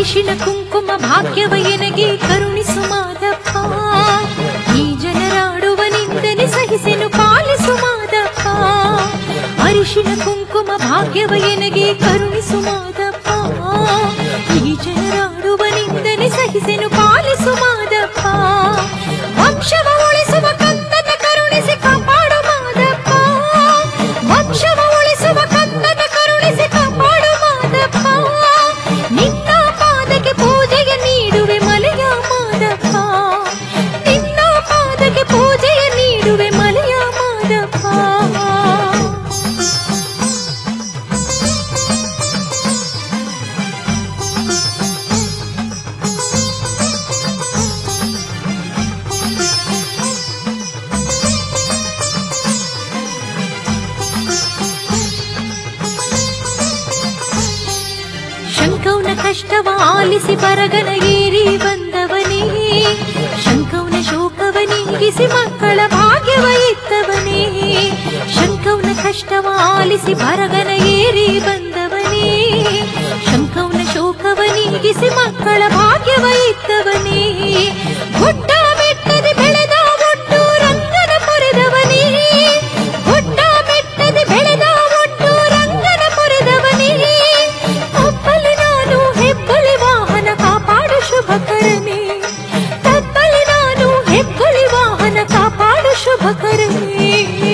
ಅರಿಶಿಣ ಕುಂಕುಮ ಭಾಗ್ಯವ ಎನಗೆ ಕರುಣಿಸು ಮಾದಪ್ಪ ಈ ಜನರಾಡುವ ನಿಂದನೆ ಸಹಿಸೆನು ಪಾಲಿಸು ಮಾದಪ್ಪ ಅರಿಶಿಣ ಕುಂಕುಮ ಭಾಗ್ಯವ ಎನಗೆ ಕರುಣಿಸು ಮಾದಪ್ಪ ಈ ಜನರಾಡುವ ನಿಂದನೆ ಸಹಿಸೆನು ಪಾಲಿಸು ಮಾದಪ್ಪ ವಂಶವ ಉಳಿಸುವ ಕಂದನ ಕರುಣಿಸಿ ಕಾಪಾಡು ಮಾದಪ್ಪ ವಂಶವ ಉಳಿಸುವ ಕಂದನ ಕರುಣಿಸಿ ಕಾಪಾಡು ಮಾದಪ್ಪ ನಿನ್ನ ಪಾದಕ್ಕೆ ಪೂಜೆಯ ನೀಡುವೆ ಮಲೆಯ ಮಾದಪ್ಪ ನಿನ್ನ ಪಾದಕ್ಕೆ ಪೂಜೆಯ ನೀಡುವೆ ಮಲೆಯ ಮಾದಪ್ಪ ಶಂಕೌನ ಕಷ್ಟವ ಆಲಿಸಿ ಬರಗನ ಏರಿ ಬಂದವನೇ ಶಂಕೌನ ಶೋಕವ ನೀಗಿಸಿ ಮಕ್ಕಳ ಭಾಗ್ಯವ ಇತ್ತವನೇ ಶಂಕೌನ ಕಷ್ಟವ ಆಲಿಸಿ ಬರಗನ ಏರಿ ಬಂದವನೇ ಶಂಕೌನ ಶೋಕವ ನೀಗಿಸಿ ಮಕ್ಕಳ ಭಾಗ್ಯವ ಇತ್ತವನೇ ಗುಡ್ಡ ಬೆಟ್ಟದೆ ಬೆಳೆದ ಒಟ್ಟು ರಂಗನ ಪೊರೆದವನೇ ಗುಡ್ಡ ಬೆಟ್ಟದೆ ಬೆಳೆದ ಒಟ್ಟು ರಂಗನ ಪೊರೆದವನೇ ತಪ್ಪಲಿ ನಾನು ಹೆಬ್ಬಲಿ ವಾಹನ ಕಾಪಾಡು ಶುಭಕರನೇ ತಪ್ಪಲಿ ನಾನು ಹೆಬ್ಬಲಿ ವಾಹನ ಕಾಪಾಡು ಶುಭಕರನೇ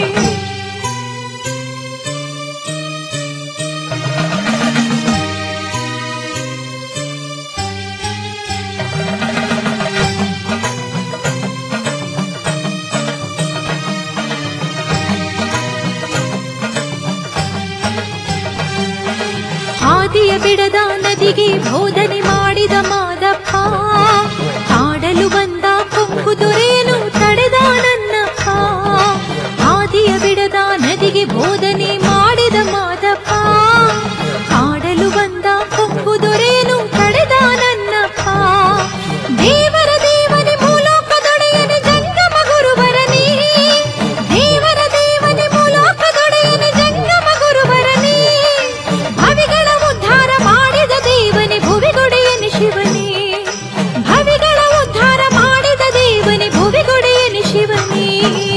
ಹಾದಿಯ ಬಿಡದ ನದಿಗೆ ಬೋಧನೆ ಮಾಡಿದ ಮಾದಪ್ಪ ಹಾಡಲು ಬಂದ ಕೊಂಕು ದೊರೆಯಲು ತಡೆದ ನನ್ನಪ್ಪ ಹಾದಿಯ ಬಿಡದ ನದಿಗೆ ಬೋಧನೆ ಮಾಡಿದ ಮಾದಪ್ಪ ಹಾಡಲು ಬಂದ ಕೊಂಕು ದೊರೆಯಲು ತಡೆದ ನನ್ನಪ್ಪ ದೇವರ ದೇವನೇ ಮೂಲೋಕದೊಡೆಯನೆ ಜಂಗಮ ಗುರುವರನೇ ದೇವರ ದೇವನೇ ಮೂಲೋಕದೊಡೆಯನೆ ಜಂಗಮ ಗುರುವರನೇ ಭವಿಗಳ ಉದ್ಧಾರ ಮಾಡಿದ ದೇವನೇ ಭುವಿಗೊಡೆಯನೆ ಶಿವನೇ ಭವಿಗಳ ಉದ್ಧಾರ ಮಾಡಿದ ದೇವನೇ ಭುವಿಗೊಡೆಯನೆ ಶಿವನೇ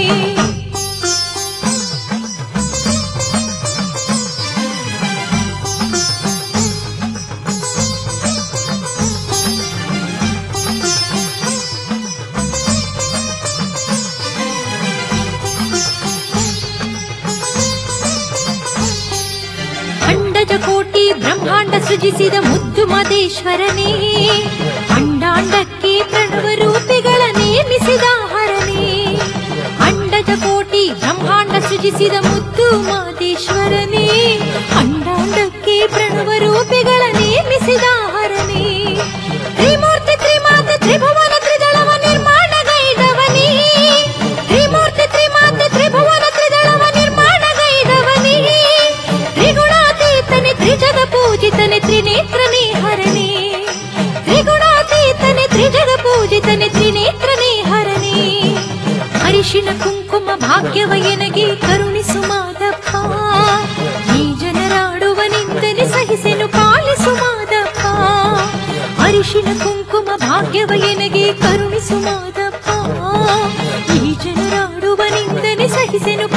ಅಂಡಜ ಕೋಟಿ ಬ್ರಹ್ಮಾಂಡ ಸೃಜಿಸಿದ ಮುದ್ದು ಮದೇಶ್ವರನೇ ಅಂಡಾಂಡಕ್ಕೆ ಪ್ರಣವ ರೂಪಿಗಳ ನೇಮಿಸಿದ ಹರನೇ ಅಂಡಜ ಕೋಟಿ ಬ್ರಹ್ಮಾಂಡ ಸೃಜಿಸಿದ ಮುದ್ದು ಮಾದೇಶ್ವರನೇ ಅಂಡಾಂಡಕ್ಕೆ ಪ್ರಣವ ರೂಪಿಗಳ ನೇಮಿಸಿದ ಹರನೇ ತ್ರಿಮೂರ್ತಿ ತ್ರಿಮಾತೆ ತ್ರಿಭುವನ ತ್ರಿದಳವ ನಿರ್ಮಾಣಗೈದವನೇ ತ್ರಿಮೂರ್ತಿ ತ್ರಿಮಾತೆ ತ್ರಿಭುವನ ತ್ರಿದಳವ ನಿರ್ಮಾಣಗೈದವನೇ ತ್ರಿಗುಣಾತೀತನೆ ತ್ರಿಜಗ ಪೂಜಿತನೆ ತ್ರಿನೇತ್ರನೇ ಹರನೇ ತ್ರಿಗುಣಾತೀತನೆ ತ್ರಿಜಗ ಪೂಜಿತನೆ ತ್ರಿನೇತ್ರನೇ ಹರನೇ ಅರಿಶಿಣ ಕುಂಕುಮ ಭಾಗ್ಯವ ಎನಗೆ ಕರುಣಿಸು ಮಾದಪ್ಪ ಈ ಜನರಾಡುವ ನಿಂದನೆ ಸಹಿಸೆನು ಪಾಲಿಸು ಮಾದಪ್ಪ ಅರಿಶಿಣ ಕುಂಕುಮ ಭಾಗ್ಯವ ಎನಗೆ ಕರುಣಿಸು ಮಾದಪ್ಪ ಈ ಜನರಾಡುವ ನಿಂದನೆ ಸಹಿಸೆನು